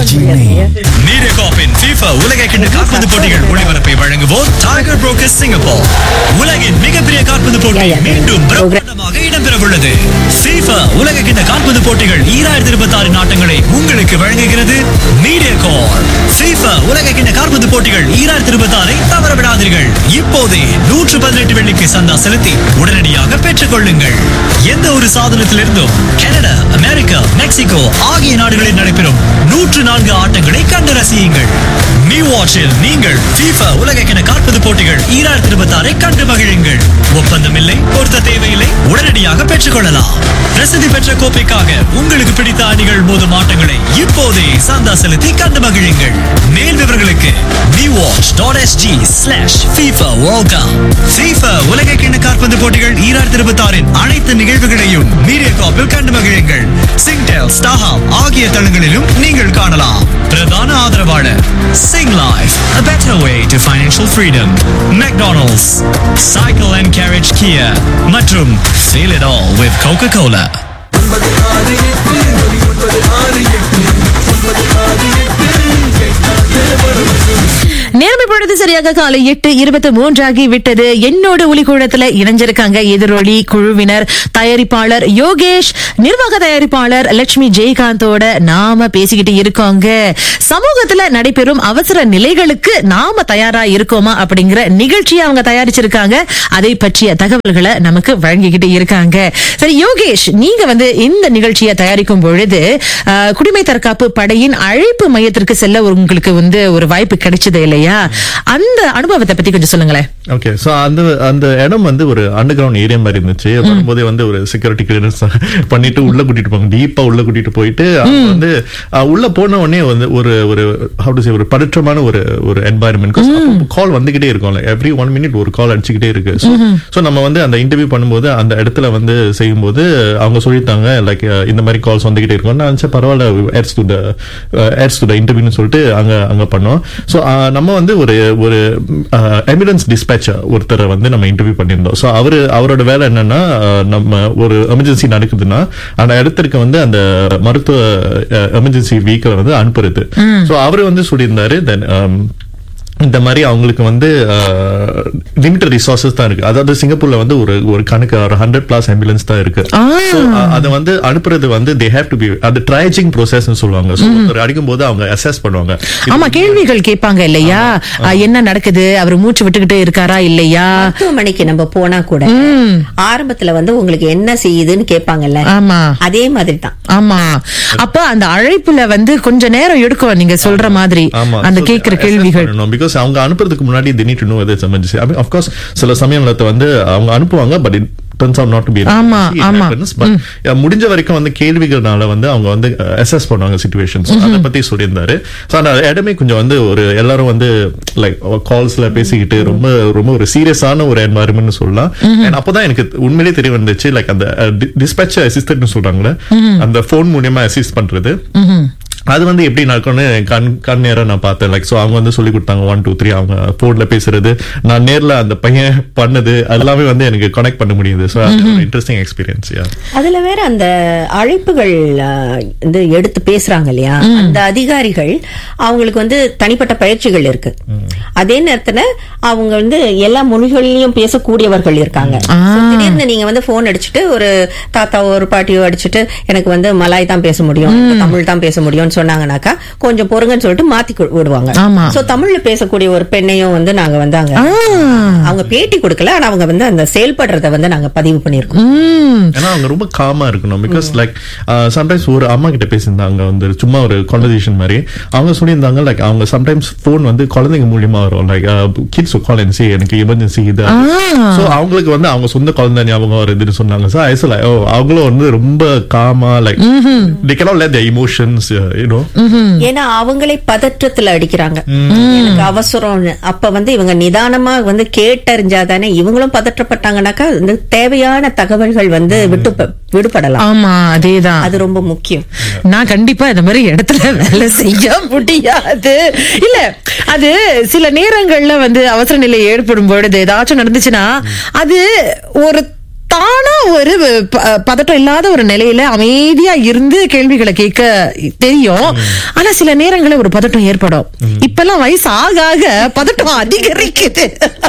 மீடியாகாப்பின் FIFA உலக கிண்ண கால்பந்து போட்டிகள் ஒளிபரப்பை வழங்குவோர் டைகர் புரோக்கர்ஸ் சிங்கப்பூர் உலகின் மிகப்பெரிய கால்பந்து போட்டி Yeah, yeah. மீண்டும் பிரம்மாண்டமாக இடம்பெறவுள்ளது FIFA உலக கிண்ண கால்பந்து போட்டிகள் ஈராயிரத்தி இருபத்தி ஆறு நாட்டங்களை உங்களுக்கு வழங்குகிறது மீடியா கார் FIFA உலக கிண்ண கால்பந்து போட்டிகள் ஈராயிரத்தி இருபத்தி ஆறை தவறவிடாதீர்கள் இப்போதே நூற்று பதினெட்டு வெள்ளிக்கு சந்தா செலுத்தி உடனடியாக பெற்றுக் கொள்ளுங்கள் எந்த ஒரு சாதனத்திலிருந்தும் கனடா அமெரிக்கா மெக்சிகோ ஆகிய நாடுகளில் நடைபெறும் நூற்று நான்கு ஆட்டங்களை கண்டு ரசியுங்கள் மீ வாட்சில் நீங்கள் FIFA உலகக்கிண கால்பந்து போட்டிகள் ஈராயிரத்தி இருபத்தி ஆறை கண்டு மகிழுங்கள் ஒப்பந்தம் இல்லை பொருத்த தேவையில்லை உடனடியாக பெற்றுக்கொள்ளலாம் பிரசித்தி பெற்ற கோப்பைக்காக உங்களுக்கு பிடித்த அணிகள் மோதும் ஆட்டங்களை இப்போதே சந்தா செலுத்தி கண்டு மகிழுங்கள் மேல் விவரங்களுக்கு bwatch.sg slash FIFA World Cup FIFA உலக கிண்ண கால்பந்து போட்டிகள் ஈராயிரத்தி இருபத்தி ஆறின் அனைத்து நிகழ்வுகளையும் மீடியா காப்பில் கண்டு மகிழுங்கள் சிங்டெல் ஸ்டாஹாம் ஆகிய தளங்களிலும் நீங்கள் காணலாம் பிரதான ஆதரவாளர் Singlife a better way to financial freedom McDonald's Cycle and Carriage Kia மற்றும் Feel it all with Coca-Cola நேரம் இப்பொழுது சரியாக காலை எட்டு இருபத்தி மூன்றாகி விட்டது என்னோட ஒலிக்கூடத்துல இணைஞ்சிருக்காங்க எதிரொலி குழுவினர் தயாரிப்பாளர் யோகேஷ் நிர்வாக தயாரிப்பாளர் லட்சுமி ஜெயகாந்தோட நாம பேசிக்கிட்டு இருக்கோங்க சமூகத்துல நடைபெறும் அவசர நிலைகளுக்கு நாம தயாரா இருக்கோமா அப்படிங்கிற நிகழ்ச்சியை அவங்க தயாரிச்சிருக்காங்க அதை பற்றிய தகவல்களை நமக்கு வழங்கிக்கிட்டு இருக்காங்க சரி யோகேஷ் நீங்க வந்து இந்த நிகழ்ச்சியை தயாரிக்கும் பொழுது அஹ், குடிமை தற்காப்பு படையின் அழைப்பு மையத்திற்கு செல்ல உங்களுக்கு வந்து ஒரு வாய்ப்பு கிடைச்சது இல்லையா அந்த அனுபவத்தை பத்தி கொஞ்சம் சொல்லுங்களேன் ஓகே சோ அந்த அந்த இடம் வந்து ஒரு அண்டர் கிரவுண்ட் ஏரியா மாதிரி இருந்துச்சு வரும்போதே வந்து ஒரு செக்யூரிட்டி கிளியரன்ஸ் பண்ணிட்டு உள்ள கூட்டிட்டு போவாங்க டீப்பா உள்ள கூட்டிட்டு போயிட்டு அவங்க வந்து அஹ், உள்ள போன உடனே வந்து ஒரு ஒரு how to say ஒரு பதற்றமான ஒரு ஒரு என்வாயன்மெண்ட் கால் வந்துகிட்டே இருக்கும் எவ்ரி ஒன் மினிட் ஒரு கால் அடிச்சுக்கிட்டே இருக்கு சோ நம்ம வந்து அந்த இன்டர்வியூ பண்ணும்போது அந்த இடத்துல வந்து செய்யும்போது அவங்க சொல்லிட்டாங்க லைக் இந்த மாதிரி கால்ஸ் வந்துகிட்டே இருக்கும் நான் நினைச்சேன் பரவாயில்ல ஏட்ஸ் டு த ஏட்ஸ் டு த இன்டர்வியூன்னு சொல்லிட்டு அங்க அங்க பண்ணோம் சோ நம்ம வந்து ஒரு ஒரு ஆம்புலன்ஸ் டிஸ்பேச்சர் ஒருத்தரை வந்து நம்ம இன்டர்வியூ பண்ணியிருந்தோம் சோ அவரு அவரோட வேலை என்னன்னா அஹ், நம்ம ஒரு எமர்ஜென்சி நடக்குதுன்னா அந்த இடத்திற்கு வந்து அந்த மருத்துவ எமர்ஜென்சி வெஹிக்கிளை வந்து அனுப்புறது சோ அவரு வந்து சொல்லியிருந்தாரு தென் இந்த மாதிரி அவங்களுக்கு வந்து லிமிட்டட் ரிசோர்சஸ் தான் இருக்கு அதாவது சிங்கப்பூர்ல வந்து ஒரு ஒரு கணக்கு ஒரு ஹண்ட்ரட் பிளஸ் ஆம்புலன்ஸ் தான் இருக்கு So, அ- அதை வந்து அனுப்புறது வந்து தே ஹேவ் டு பி அது ட்ரைஜிங் ப்ரோசஸ் சொல்லுவாங்க So, ஒருத்தர் அடிக்கும் போது அவங்க அசஸ் பண்ணுவாங்க ஆமா கேள்விகள் கேட்பாங்க இல்லையா அஹ், என்ன நடக்குது அவர் மூச்சு விட்டுக்கிட்டு இருக்காரா இல்லையா மருத்துவமனைக்கு நம்ம போனா கூட ஆரம்பத்துல வந்து உங்களுக்கு என்ன செய்யுதுன்னு கேட்பாங்கல்ல ஆமா அதே மாதிரி தான் ஆமா அப்ப அந்த அழைப்புல வந்து கொஞ்ச நேரம் எடுக்கும் நீங்க சொல்ற மாதிரி ஆமா அந்த கேக்குற கேள்விகள் பிகாஸ் அவங்க அனுப்புறதுக்கு முன்னாடி they need to know whether it's emergency I mean, of course சில சமயங்கள வந்து அவங்க அனுப்புவாங்க but it turns out not to be an ஆமா, emergency, it ஆமா. happens. But, yeah, முடிஞ்ச வரைக்கும் வந்து கேள்விகள்னால வந்து அவங்க வந்து அசஸ் பண்ணுவாங்க சுச்சுவேஷன்ஸ் அதை பத்தி சொல்லியிருந்தாரு சோ அந்த இடமே கொஞ்சம் வந்து ஒரு எல்லாரும் வந்து லைக் கால்ஸ்ல பேசிக்கிட்டு ரொம்ப ரொம்ப ஒரு சீரியஸான ஒரு என்வாயர்மெண்ட் சொல்லலாம் And அப்பதான் எனக்கு உண்மையிலேயே தெரிய வந்துச்சு லைக் அந்த டிஸ்பேச் அசிஸ்டன்ட் சொல்றாங்களே அந்த போன் மூலியமா அசிஸ்ட் பண்றது அது வந்து எப்படி நடக்கும்னு கண் கண் நேரா நான் பார்த்தேன் லைக் ஸோ அவங்க வந்து சொல்லி கொடுத்தாங்க ஒன் டூ த்ரீ அவங்க போன்ல பேசுறது நான் நேர்ல அந்த பையன் பண்ணது எல்லாமே வந்து எனக்கு கனெக்ட் பண்ண முடியுது ஸோ அது ஒரு இன்ட்ரெஸ்டிங் எக்ஸ்பீரியன்ஸ் யா அதுல வேற அந்த அழைப்புகள் ஆஹ், வந்து எடுத்து பேசுறாங்க இல்லையா அந்த அதிகாரிகள் அவங்களுக்கு வந்து தனிப்பட்ட பயிற்சிகள் இருக்கு அதே நேரத்துல அவங்க வந்து எல்லா மொழிகளிலும் பேசக்கூடியவர்கள் இருக்காங்க So, திடீர்னு நீங்க வந்து போன் அடிச்சுட்டு ஒரு தாத்தாவோ ஒரு பாட்டியோ அடிச்சுட்டு எனக்கு வந்து மலாய் தான் பேச முடியும் எனக்கு தமிழ் தான் பேச முடியும்னு சொன்னாங்கனாக்கா கொஞ்சம் பொறுங்கன்னு சொல்லிட்டு மாத்தி கு- விடுவாங்க ஆமா. சோ தமிழ்ல பேசக்கூடிய ஒரு பெண்ணையும் வந்து நாங்க வந்து அங்க அவங்க பேட்டி கொடுக்கல ஆனா அவங்க வந்து அந்த செயல்படுறத வந்து நாங்க பதிவு பண்ணிருக்கோம் உம் ஏன்னா அவங்க ரொம்ப காமா இருக்கணும் பிகாஸ் லைக் சம்டைம்ஸ் ஒரு அம்மா கிட்ட பேசியிருந்தாங்க வந்து சும்மா ஒரு கான்வர்சேஷன் மாதிரி அவங்க சொல்லியிருந்தாங்க லைக் அவங்க சம்டைம்ஸ் போன் வந்து குழந்தைங்க மூலியமா வரும் லைக் கிட்ஸ் கால் சி எனக்கு எமர்ஜென்சி இது சோ அவங்களுக்கு வந்து அவங்க சொந்த குழந்தை ஞாபகம் வருதுன்னு சொன்னாங்க சார் ஐசோ லைக் அவங்களும் வந்து ரொம்ப காமா like they cannot let their emotions uh, you know ஏன்னா அவங்களே பதற்றத்துல அடிக்கிறாங்க எனக்கு அவசரம் அப்ப வந்து இவங்க நிதானமா வந்து கேட்டறிஞ்சாதானே இவங்களும் பதற்றப்பட்டாங்கன்னாக்கா இந்த தேவையான தகவல்கள் வந்து விட்டு விடுபடலாம் ஆமா அதேதான் அது ரொம்ப முக்கியம் நான் கண்டிப்பா இந்த மாதிரி இடத்துல வேலை செய்ய முடியாது இல்ல அது சில நேரங்கள்ல வந்து அவசர நிலை ஏற்படும் பொழுது ஏதாச்சும் நடந்துச்சுன்னா அது ஒரு தானா ஒரு ப- பதட்டம் இல்லாத ஒரு நிலையில அமைதியா இருந்து கேள்விகளை கேட்க தெரியும் ஆனா சில நேரங்களில் ஒரு பதட்டம் ஏற்படும் இப்பெல்லாம் வயசு ஆக ஆக பதட்டம் அதிகரிக்குது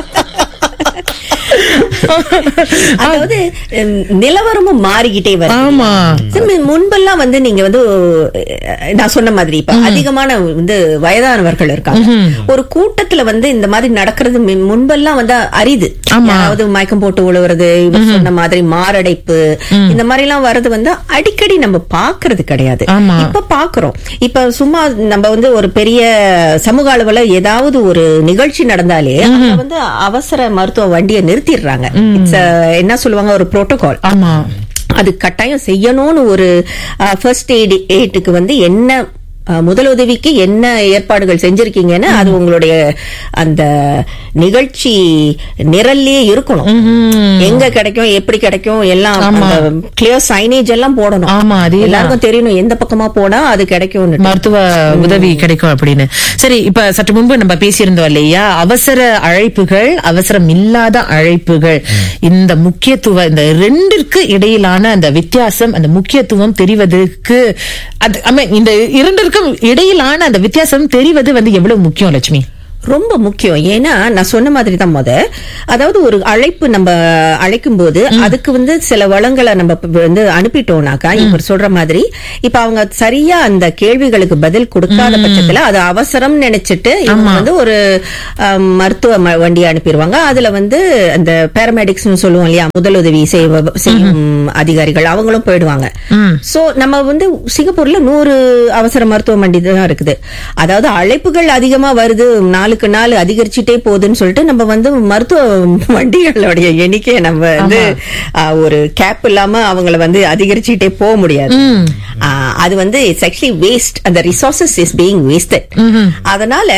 அதாவது உம், நிலவரமும் மாறிக்கிட்டே வருது ஆமா. சிம்மி, முன்பெல்லாம் வந்து நீங்க வந்து அஹ், நான் சொன்ன மாதிரி இப்ப அதிகமான வந்து வயதானவர்கள் இருக்காங்க ஒரு கூட்டத்துல வந்து இந்த மாதிரி நடக்கிறது மி- முன்பெல்லாம் வந்து அரிது ஆமா. யாராவது மயக்கம் போட்டு விழுவுறது இவர் சொன்ன மாதிரி மாரடைப்பு இந்த மாதிரி எல்லாம் வர்றது வந்து அடிக்கடி நம்ம பாக்குறது கிடையாது ஆமா. இப்ப பாக்குறோம் இப்ப சும்மா நம்ம வந்து ஒரு பெரிய சமூக அளவுல ஏதாவது ஒரு நிகழ்ச்சி நடந்தாலே அங்க வந்து அவசர மருத்துவ வண்டியை நிறுத்திடுறாங்க இட்ஸ் என்ன சொல்லுவாங்க ஒரு புரோட்டோகால் ஆமா அது கட்டாயம் செய்யணும்னு ஒரு ஃபர்ஸ்ட் எய்ட் எய்ட்டுக்கு வந்து என்ன அஹ், முதலுதவிக்கு என்ன ஏற்பாடுகள் செஞ்சிருக்கீங்கன்னு அது உங்களுடைய அந்த நிகழ்ச்சி நிரல்லே இருக்கணும் எங்க கிடைக்கும் எப்படி கிடைக்கும் எல்லாம் கிளியர் சைனேஜ் எல்லாம் போடணும் ஆமா, அதேதான். எல்லாருக்கும் தெரியணும் எந்த பக்கமா போனா அது கிடைக்கும் மருத்துவ உதவி கிடைக்கும் அப்படின்னு சரி இப்ப சற்று முன்பு நம்ம பேசியிருந்தோம் இல்லையா அவசர அழைப்புகள் அவசரம் இல்லாத அழைப்புகள் இந்த முக்கியத்துவம் இந்த ரெண்டிற்கு இடையிலான அந்த வித்தியாசம் அந்த முக்கியத்துவம் தெரிவதற்கு அது I mean, இந்த இரண்டிற்கும் இடையிலான அந்த வித்தியாசம் தெரிவது வந்து எவ்வளவு முக்கியம் லட்சுமி ரொம்ப முக்கியம் ஏன்னா நான் சொன்ன மாதிரி தான் முத அதாவது ஒரு அழைப்பு நம்ம அழைக்கும் போது அதுக்கு வந்து சில வளங்களை நம்ம இப்ப வந்து அனுப்பிட்டோம்னாக்கா இவர் சொல்ற மாதிரி இப்ப அவங்க சரியா அந்த கேள்விகளுக்கு பதில் கொடுக்காத பட்சத்துல அது அவசரம் நினைச்சிட்டு இவங்க வந்து ஒரு அம், மருத்துவ ம- வண்டியை அனுப்பிடுவாங்க அதுல வந்து அந்த பேராமெடிக்ஸ் சொல்லுவோம் இல்லையா முதலுதவி செய்வ- செய்யும் அதிகாரிகள் அவங்களும் போயிடுவாங்க சோ நம்ம வந்து சிங்கப்பூர்ல நூறு அவசர மருத்துவ வண்டி தான் இருக்குது அதாவது அழைப்புகள் அதிகமா வருது நாளுக்கு நாள் அதிகரிச்சுட்டே போகுதுன்னு சொல்லிட்டு நம்ம வந்து மருத்துவ வண்டிகளுடைய எண்ணிக்கையை நம்ம வந்து ஆ, ஒரு கேப் இல்லாம அவங்கள வந்து அதிகரிச்சுட்டே போக முடியாது ஆ, அது வந்து இட்ஸ் ஆக்சுவலி வேஸ்ட் அந்த ரிசோர்சஸ் இஸ் பீயிங் வேஸ்டட் அதனால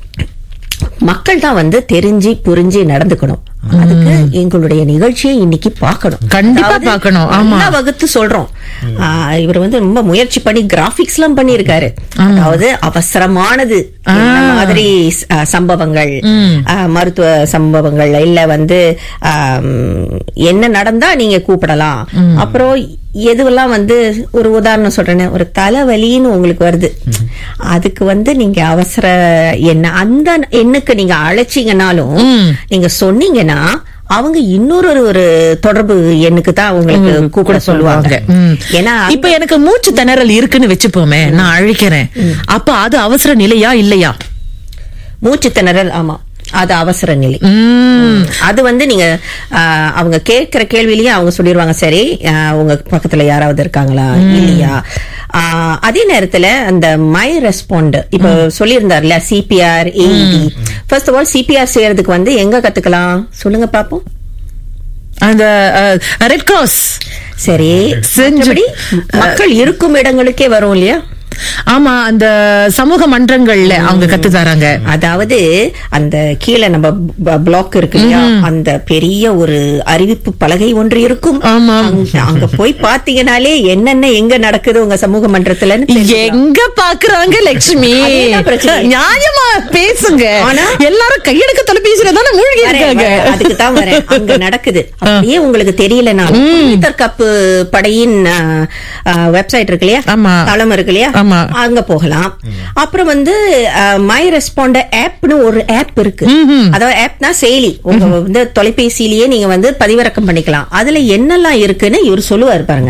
மக்கள் தான் வந்து தெரிஞ்சு புரிஞ்சு நடந்துக்கணும் அதுக்கு எங்களுடைய நிகழ்ச்சியை இன்னைக்கு பார்க்கணும் கண்டிப்பா அதாவது பார்க்கணும். ஆமா. நல்லா வகுத்து சொல்றோம் ஆ, இவர் வந்து ரொம்ப முயற்சி பண்ணி கிராபிக்ஸ் எல்லாம் பண்ணிருக்காரு அதாவது அவசரமானது என்ன மாதிரி ஆ, சம்பவங்கள் ஆ, மருத்துவ சம்பவங்கள் இல்ல வந்து ஆம், என்ன நடந்தா நீங்க கூப்பிடலாம் அப்புறம் எதுவெல்லாம் வந்து ஒரு உதாரணம் சொல்றேன்னு ஒரு தலைவலின்னு உங்களுக்கு வருது அதுக்கு வந்து நீங்க அவசர என்ன அந்த எண்ணுக்கு நீங்க அழைச்சீங்கனாலும் நீங்க சொன்னீங்கன்னா அவங்க இன்னொரு ஒரு- ஒரு தொடர்பு எண்ணுக்கு தான் உங்களுக்கு கூப்பிட சொல்லுவாங்க ம். ஏன்னா இப்ப எனக்கு மூச்சு திணறல் இருக்குன்னு வச்சுப்போமே நான் அழைக்கிறேன் அப்ப அது அவசர நிலையா இல்லையா மூச்சு திணறல் ஆமா அது அவசர நிலை உம் அது வந்து நீங்க ஆ, அவங்க கேட்கிற கேள்வியிலேயே அவங்க சொல்லிடுவாங்க சரி ஆ, உங்க பக்கத்துல யாராவது இருக்காங்களா இல்லையா ஆ, அதே நேரத்துல அந்த மை ரெஸ்பாண்ட் இப்ப சொல்லியிருந்தார்ல CPR AED first of all CPR செய்யறதுக்கு வந்து எங்க கத்துக்கலாம் சொல்லுங்க பாப்போம் அந்த ரெட் கிராஸ் சரி செஞ்சு- மற்றபடி மக்கள் இருக்கும் இடங்களுக்கே வரும் இல்லையா ஆமா அந்த சமூக மன்றங்கள்ல அவங்க கத்து தராங்க அதாவது அந்த கீழே நம்ம பிளாக் இருக்கு இல்லையா அந்த பெரிய ஒரு அறிவிப்பு பலகை ஒன்று இருக்கும் ஆமாம். அங்க- அங்க போய் பாத்தீங்கன்னாலே என்னென்ன எங்க நடக்குது உங்க சமூக மன்றத்துலன்னு தெரிஞ்சுக்கலாம். எங்க பாக்குறாங்க லட்சுமி அதேதான் பிரச்சனை. நியாயமா பேசுங்க ஆனா- எல்லாரும் கையெடுக்க தொலைபேசியில தானே மூழ்கி வரேன், இருக்காங்க வரேன். அதுக்கு தான் வரேன் அங்க நடக்குது அப்படியே உங்களுக்கு தெரியலனா பீட்டர் கப்பு படையின் வெப்சைட் இருக்கு இல்லையா ஆமா. தளம் இருக்கு இல்லையா ஆமா. அங்க போகலாம் அப்புறம் வந்து மை ரெஸ்பாண்ட ஆப்னு ஒரு ஆப் இருக்கு அதாவது ஆப்னா செயலி உங்க வந்து தொலைபேசியிலேயே நீங்க வந்து பதிவிறக்கம் பண்ணிக்கலாம் அதுல என்னெல்லாம் இருக்குன்னு இவர் சொல்லுவாரு பாருங்க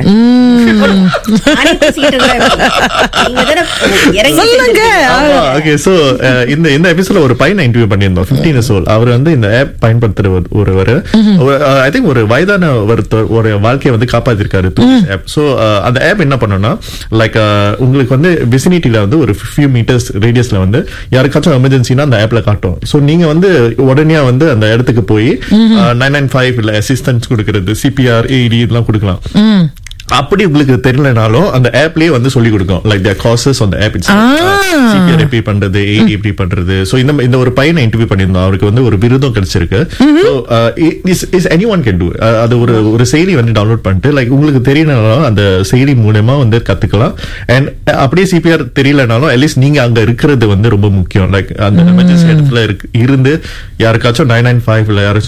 நானே பேசிக்கிட்டு இருக்கிறேன். நீங்க தானே இறங்கி சொல்லுங்க. செஞ்சிருக்கீங்க. ஓகே சோ இந்த இந்த எபிசோட்ல ஒரு பையனை இன்டர்வியூ பண்ணியிருந்தோம் 15 இயர்ஸ் ஓல்ட் அவர் வந்து இந்த ஆப் பயன்படுத்துற ஒரு- ஒருவர் ஐ திங்க் ஒரு வயதான ஒருத்தர் ஒரு வாழ்க்கையை வந்து காப்பாத்திருக்காரு ஆப் சோ அந்த ஆப் என்ன பண்ணும்னா லைக் உங்களுக்கு வந்து விசினிட்டில வந்து ஒரு ஃபியூ மீட்டர்ஸ் ரேடியஸ்ல வந்து யாருக்காச்சும் எமர்ஜென்சினா அந்த ஆப்ல காட்டும் சோ நீங்க வந்து உடனே வந்து அந்த இடத்துக்கு போய் நைன் நைன் ஃபைவ் இல்ல அசிஸ்டன்ஸ் கொடுக்கறது சிபிஆர் ஏடி இதெல்லாம் கொடுக்கலாம் அப்படி உங்களுக்கு தெரியலனாலும் அந்த ஆப்லயே வந்து சொல்லி கொடுக்கும் லைக் தேர் காசஸ் அந்த ஆப் சிபிஆர் எப்படி பண்றது ஏடி எப்படி பண்றது சோ இந்த இந்த ஒரு பையனை இன்டர்வியூ பண்ணியிருந்தோம் அவருக்கு வந்து ஒரு விருதும் கிடைச்சிருக்கு so is anyone can do அது ஒரு ஒரு செயலி வந்து டவுன்லோட் பண்ணிட்டு லைக் உங்களுக்கு தெரியலனாலும் அந்த செயலி மூலமா வந்து கத்துக்கலாம் அண்ட் அப்படியே சிபிஆர் தெரியலனாலும் அட்லீஸ்ட் நீங்க அங்க இருக்கிறது வந்து ரொம்ப முக்கியம் லைக் அந்த எமர்ஜென்சி இடத்துல இருக்கு இருந்து யாருக்காச்சும் நைன் நைன் ஃபைவ் இல்ல யாராச்சும் ஹெல்ப்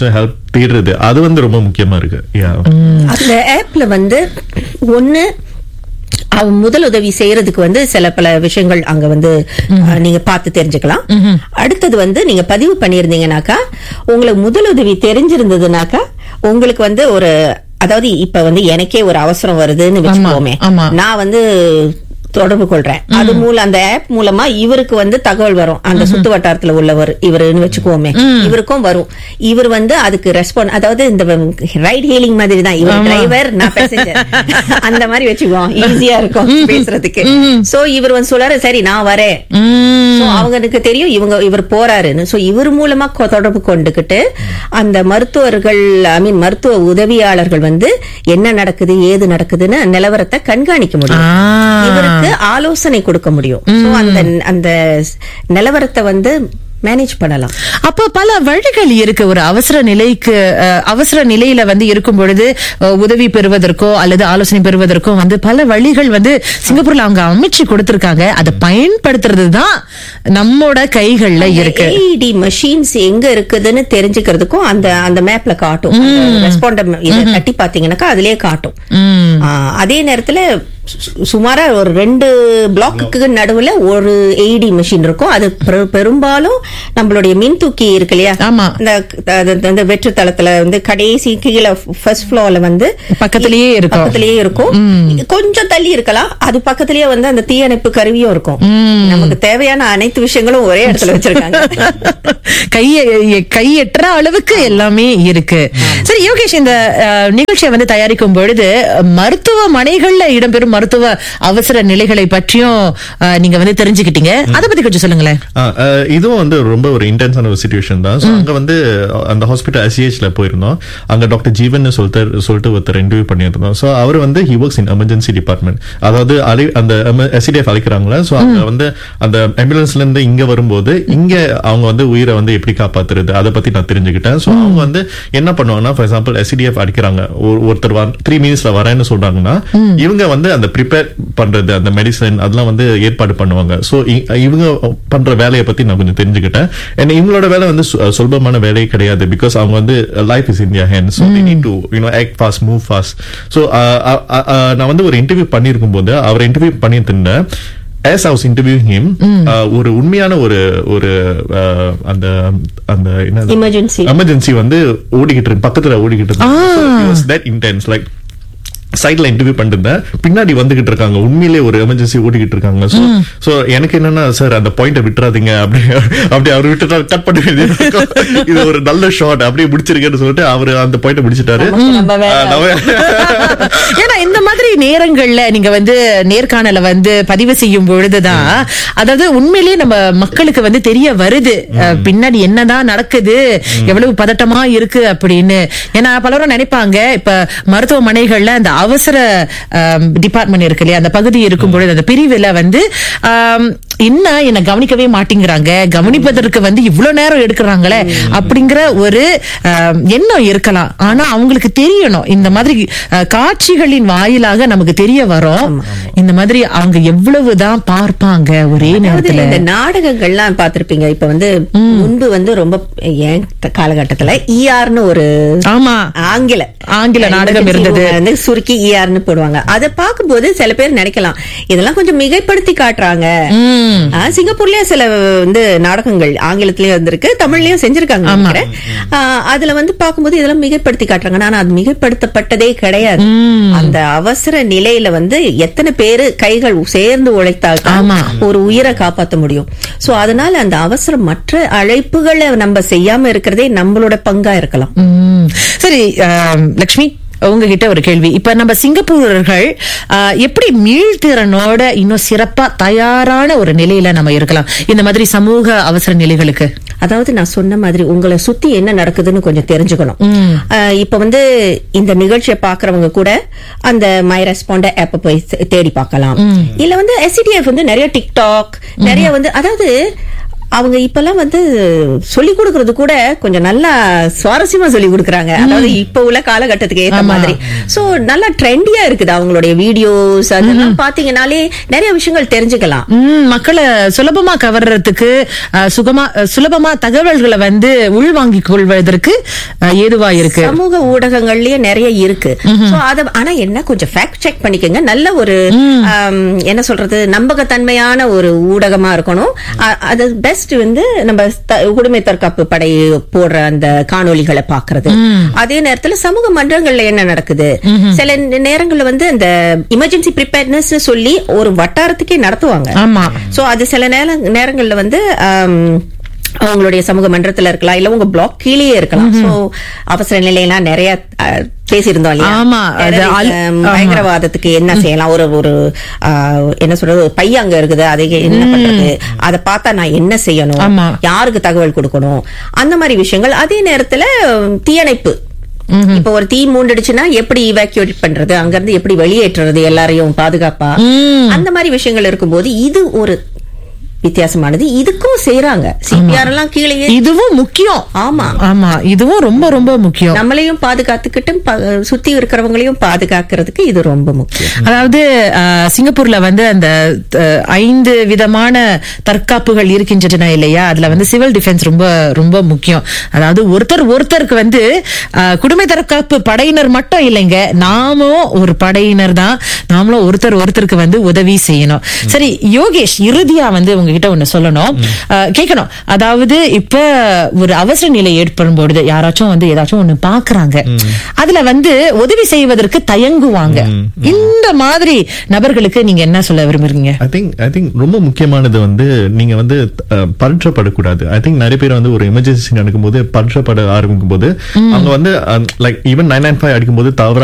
தேடுறது அது வந்து ரொம்ப முக்கியமா இருக்கு Yeah. அந்த ஆப்ல வந்து ஒண்ணு அவ முதலுதவி செய்யறதுக்கு வந்து சில பல விஷயங்கள் அங்க வந்து அஹ், நீங்க பார்த்து தெரிஞ்சுக்கலாம் அடுத்தது வந்து நீங்க பதிவு பண்ணியிருந்தீங்கனாக்கா உங்களுக்கு முதலுதவி தெரிஞ்சிருந்ததுனாக்கா உங்களுக்கு வந்து ஒரு அதாவது இப்ப வந்து எனக்கே ஒரு அவசரம் வருதுன்னு வச்சுக்கோமே ஆமா. நான் வந்து தொடர்பு கொள்றேன் அது மூலம் அந்த ஆப் மூலமா இவருக்கு வந்து தகவல் வரும் அந்த சுத்து வட்டாரத்துல உள்ளவர் இவருன்னு வச்சுக்கோமே இவருக்கும் வரும் இவர் வந்து அதுக்கு ரெஸ்பாண்ட் அதாவது இந்த ரைட் ஹீலிங் மாதிரி தான் இவர் டிரைவர் நான் பேசஞ்சர் அந்த மாதிரி வச்சுக்குவோம் ஈஸியா இருக்கும் பேசுறதுக்கு சோ இவர் வந்து சொல்றாரு சரி நான் வரேன் So, அவங்களுக்கு தெரியும் இவங்க இவர் போறாருன்னு சோ இவர் மூலமா கொ- தொடர்பு கொண்டுகிட்டு அந்த மருத்துவர்கள் ஐ மீன் மருத்துவ உதவியாளர்கள் வந்து என்ன நடக்குது ஏது நடக்குதுன்னு நிலவரத்தை கண்காணிக்க முடியும் ஆ. இவருக்கு ஆலோசனை கொடுக்க முடியும் So, அந்த அந்த நிலவரத்தை வந்து மேனேஜ் பண்ணலாம் அப்ப பல வழிகள் இருக்கு ஒரு அவசர நிலைக்கு அஹ், அவசர நிலையில வந்து இருக்கும் பொழுது அஹ், உதவி பெறுவதற்கோ அல்லது ஆலோசனை பெறுவதற்கோ வந்து பல வழிகள் வந்து சிங்கப்பூர்ல அவங்க அமைச்சு கொடுத்திருக்காங்க அதை பயன்படுத்துறது தான் நம்மோட கைகள்ல இருக்கு ஏஇடி மெஷின்ஸ் எங்க இருக்குதுன்னு தெரிஞ்சுக்கிறதுக்கும் அந்த அந்த மேப்ல காட்டும் ரெஸ்பாண்டம் இதை தட்டி பாத்தீங்கன்னாக்கா அதுலயே காட்டும் ம். ஆ, அதே நேரத்துல சு- சுமாரா ஒரு ரெண்டு பிளாக்குக்கு நடுவுல ஒரு ஏஇடி மெஷின் இருக்கும் அது பெரு- பெரும்பாலும் நம்மளுடைய மின் தூக்கி இருக்கு இல்லையா ஆமா. இந்த அந்த- அந்த வெற்று தளத்துல வந்து கடைசி கீழே ஃபர்ஸ்ட் ஃப்ளோர்ல வந்து பக்கத்திலேயே இருக்கும். பக்கத்திலேயே இருக்கும் கொஞ்சம் தள்ளி இருக்கலாம் அது பக்கத்திலேயே வந்து அந்த தீயணைப்பு கருவியும் இருக்கும் நமக்கு தேவையான அனைத்து விஷயங்களும் ஒரே இடத்துல வச்சிருக்காங்க கைய கையற்ற அளவுக்கு எல்லாமே இருக்கு சரி யோகேஷ் இந்த அஹ், நிகழ்ச்சியை வந்து தயாரிக்கும் பொழுது மருத்துவமனைகள்ல இடம்பெறும் மருத்துவ அவசர நிலைகளை பற்றியும் அஹ், நீங்க வந்து தெரிஞ்சுக்கிட்டீங்க அதை பத்தி கொஞ்சம் சொல்லுங்களேன் ஆ, அஹ், இதுவும் வந்து ரொம்ப ஒரு இன்டென்ஸான ஒரு சுச்சுவேஷன் தான் So, அங்க வந்து அந்த ஹாஸ்பிட்டல் எஸ்சிஹெச்ல போயிருந்தோம் அங்க டாக்டர் ஜீவன் சொல்லிட்டு சொல்லிட்டு ஒருத்தர் இன்டர்வியூ பண்ணியிருந்தோம் ஸோ அவர் வந்து he works in emergency department அதாவது அலை அந்த எஸ்சிடிஎஃப் அழைக்கிறாங்களா ஸோ அங்க வந்து அந்த ஆம்புலன்ஸ்ல இருந்து இங்க வரும்போது இங்க அவங்க வந்து உயிரை வந்து எப்படி காப்பாத்துறது அதை பத்தி நான் தெரிஞ்சுக்கிட்டேன் ஸோ அவங்க வந்து என்ன பண்ணுவாங்கன்னா ஃபார் எக்ஸாம்பிள் எஸ்சிடிஎஃப் அடிக்கிறாங்க ஒரு- ஒருத்தர் த்ரீ மினிட்ஸ்ல வரேன்னு சொல்றாங்கன்னா இவங்க வந்து அந்த ப்ரிப்பேர் பண்றது அந்த மெடிசன் அதெல்லாம் வந்து ஏற்பாடு பண்ணுவாங்க ஸோ இவங்க பண்ற வேலையை பத்தி நான் கொஞ்சம் தெரிஞ்சுக்கிட்டேன் And இவங்களோட வேலை வந்து சு- சுலபமான வேலையே கிடையாது பிகாஸ் அவங்க வந்து life is in their hand so need to you know act fast move fast so நான் வந்து ஒரு இன்டர்வியூ பண்ணியிருக்கும் போது அவர் இன்டர்வியூ பண்ணிட்டு இருந்தேன் as I was interviewing him uh, ஒரு உண்மையான ஒரு ஒரு uh, அந்த அந்த என்ன Emergency. எமர்ஜென்சி வந்து ஓடிக்கிட்டு இருக்கு பக்கத்துல ஓடிக்கிட்டு இருக்கு தட் இன்டென்ஸ் லைக் சைட்ல இன்டர்வியூ பண்ணிருந்தேன் பின்னாடி வந்துகிட்டு இருக்காங்க உண்மையிலே ஒரு எமர்ஜென்சி ஓடிக்கிட்டு இருக்காங்க சோ சோ எனக்கு என்னன்னா சார் அந்த பாயிண்ட விட்டுறாதீங்க அப்படி அப்படி அவர் விட்டுட்டா கட் பண்ண வேண்டியது இருக்கும். இது ஒரு நல்ல ஷாட் அப்படியே முடிச்சிருக்கேன்னு சொல்லிட்டு அவர் அந்த பாயிண்ட முடிச்சிட்டாரு நம்ம வேலை. ஆ, நம்ம- ஏன்னா இந்த மாதிரி நேரங்கள்ல நீங்க வந்து நேர்காணல வந்து பதிவு செய்யும் பொழுதுதான் அதாவது உண்மையிலேயே நம்ம மக்களுக்கு வந்து தெரிய வருது அஹ், பின்னாடி என்னதான் நடக்குது எவ்வளவு பதட்டமா இருக்கு அப்படின்னு ஏன்னா பலரும் நினைப்பாங்க இப்ப மருத்துவமனைகள்ல அந்த அவசர டிபார்ட்மெண்ட் இருக்கு இல்லையா அந்த பகுதி இருக்கும் பொழுது அந்த பிரிவுல வந்து ஆம், என்ன என்ன கவனிக்கவே மாட்டேங்கிறாங்க கவனிப்பதற்கு வந்து இவ்வளவு நேரம் எடுக்கிறாங்களே அப்படிங்கிற ஒரு ஆம், எண்ணம் இருக்கலாம் ஆனா அவங்களுக்கு தெரியணும் இந்த மாதிரி அஹ், காட்சிகளின் வாயிலாக நமக்கு தெரிய வரும் இந்த மாதிரி அவங்க எவ்வளவுதான் பார்ப்பாங்க ஒரே அதாவது நேரத்துல இந்த நாடகங்கள்லாம் பார்த்திருப்பீங்க இப்ப வந்து முன்பு வந்து ரொம்ப என் த- காலகட்டத்துல ஈஆர்னு ஒரு ஆமா ஆங்கில ஆங்கில நாடகம் emergency இருந்தது. room வந்து சுருக்கி ஈஆர்னு போடுவாங்க அதை பார்க்கும்போது சில பேர் நினைக்கலாம் இதெல்லாம் கொஞ்சம் மிகைப்படுத்தி காட்டுறாங்க ம். ஆ, சிங்கப்பூர்லயே சில வந்து நாடகங்கள் ஆங்கிலத்திலயும் வந்திருக்கு தமிழ்லயும் செஞ்சிருக்காங்க நினைக்கிறேன். ஆ, அதுல வந்து பார்க்கும்போது இதெல்லாம் மிகைப்படுத்தி காட்டுறாங்க ஆனா அது மிகைப்படுத்தப்பட்டதே கிடையாது அந்த அவசர நிலையில வந்து எத்தனை பேரு கைகள் சேர்ந்து உழைத்தால் தான் ஆமா. ஒரு உயிரை காப்பாத்த முடியும் சோ அதனால அந்த அவசர மற்ற அழைப்புகளை நம்ம செய்யாம இருக்கிறதே நம்மளோட பங்கா இருக்கலாம் ம். சரி ஆம், லக்ஷ்மி உங்ககிட்ட ஒரு கேள்வி இப்ப நம்ம சிங்கப்பூரர்கள் ஆ, எப்படி மீள்திறனோட இன்னும் சிறப்பா தயாரான ஒரு நிலையில நம்ம இருக்கலாம் இந்த மாதிரி சமூக அவசர நிலைகளுக்கு அதாவது நான் சொன்ன மாதிரி உங்களை சுத்தி என்ன நடக்குதுன்னு கொஞ்சம் தெரிஞ்சுக்கணும் அஹ் இப்ப வந்து இந்த நிகழ்ச்சியை பாக்குறவங்க கூட அந்த மை ரெஸ்பாண்ட ஆப்ப போய் தே- தேடி பார்க்கலாம் இல்ல வந்து எஸ்சிடிஎஃப் வந்து நிறைய டிக்டாக் நிறைய வந்து அதாவது அவங்க இப்பெல்லாம் வந்து சொல்லி கொடுக்கறது கூட கொஞ்சம் நல்லா சுவாரஸ்யமா சொல்லி கொடுக்கறாங்க அதாவது இப்ப உள்ள காலகட்டத்துக்கு ஏத்த மாதிரி சோ நல்லா ட்ரெண்டியா இருக்குது அவங்களுடைய வீடியோஸ் அதெல்லாம் பாத்தீங்கன்னாலே நிறைய விஷயங்கள் தெரிஞ்சுக்கலாம் ம், மக்களை சுலபமா கவர்றதுக்கு அஹ், சுகமா அஹ், சுலபமா தகவல்களை வந்து உள்வாங்கிக் கொள்வதற்கு அஹ், ஏதுவா இருக்கு சமூக ஊடகங்கள்லயே நிறைய இருக்கு சோ அத ஆனா என்ன கொஞ்சம் ஃபேக்ட் செக் பண்ணிக்கோங்க நல்ல ஒரு ஆம், என்ன சொல்றது நம்பகத்தன்மையான ஒரு ஊடகமா இருக்கணும் அ- அது பெஸ்ட் வந்து நம்ம த- குடிமை தற்காப்பு படை போடுற அந்த காணொளிகளை பாக்குறது அதே நேரத்துல சமூக மன்றங்கள்ல என்ன நடக்குது சில நே- நேரங்கள்ல வந்து அந்த எமர்ஜென்சி ப்ரிப்பேர்னஸ் சொல்லி ஒரு வட்டாரத்துக்கே நடத்துவாங்க ஆமா சோ அது சில நேர நேரங்கள்ல வந்து ஆம், அவங்களுடைய சமூக மன்றத்துல இருக்கலாம் இல்ல உங்க பிளாக் கீழேயே இருக்கலாம் சோ அவசர நிலையெல்லாம் நிறைய அஹ், பேசியிருந்தோம் இல்லையா ஆமா, அது Terrorism, அல்- ஆமா. பயங்கரவாதத்துக்கு என்ன செய்யலாம் ஒரு ஒரு ஆஹ், என்ன சொல்றது ஒரு பைய அங்க இருக்குது அதை என்ன பண்றது அதை பார்த்தா நான் என்ன செய்யணும் ஆமா. யாருக்கு தகவல் கொடுக்கணும் அந்த மாதிரி விஷயங்கள் அதே நேரத்துல உம், தீயணைப்பு இப்ப ஒரு தீ மூண்டுடுச்சுன்னா எப்படி இவாக்குவேட் பண்றது அங்க இருந்து எப்படி வெளியேற்றுறது எல்லாரையும் பாதுகாப்பா அந்த மாதிரி விஷயங்கள் இருக்கும்போது இது ஒரு வித்தியாசமானது இதுக்கும் செய்யறாங்க சிபிஆர் எல்லாம் கீழேயே இதுவும் முக்கியம் ஆமா ஆமா இதுவும் ரொம்ப ரொம்ப முக்கியம் நம்மளையும் பாதுகாத்துக்கிட்டு ப- சுத்தி இருக்கிறவங்களையும் பாதுகாக்கிறதுக்கு இது ரொம்ப முக்கியம் அதாவது அஹ், சிங்கப்பூர்ல வந்து அந்த அஹ், ஐந்து விதமான தற்காப்புகள் இருக்கின்றன இல்லையா அதுல வந்து சிவில் டிஃபென்ஸ் ரொம்ப ரொம்ப முக்கியம் அதாவது ஒருத்தர் ஒருத்தருக்கு வந்து அஹ், குடிமை தற்காப்பு படையினர் மட்டும் இல்லைங்க நாமும் ஒரு படையினர் தான் நாமளும் ஒருத்தர் ஒருத்தருக்கு வந்து உதவி செய்யணும் சரி யோகேஷ் இறுதியா வந்து உங்ககிட்ட ஒண்ணு சொல்லணும் அஹ், கேட்கணும் அதாவது இப்ப ஒரு அவசர நிலை ஏற்படும் பொழுது யாராச்சும் வந்து ஏதாச்சும் ஒண்ணு பாக்குறாங்க அதுல வந்து உதவி செய்வதற்கு தயங்குவாங்க இந்த மாதிரி நபர்களுக்கு நீங்க என்ன சொல்ல விரும்புறீங்க ஐ திங்க் ஐ திங்க் ரொம்ப முக்கியமானது வந்து நீங்க வந்து அஹ், பதற்றப்படக்கூடாது ஐ திங்க் நிறைய பேர் வந்து ஒரு எமர்ஜென்சி நடக்கும்போது பதற்றப்பட ஆரம்பிக்கும் போது அவங்க வந்து like even nine nine five அடிக்கும்போது தவறா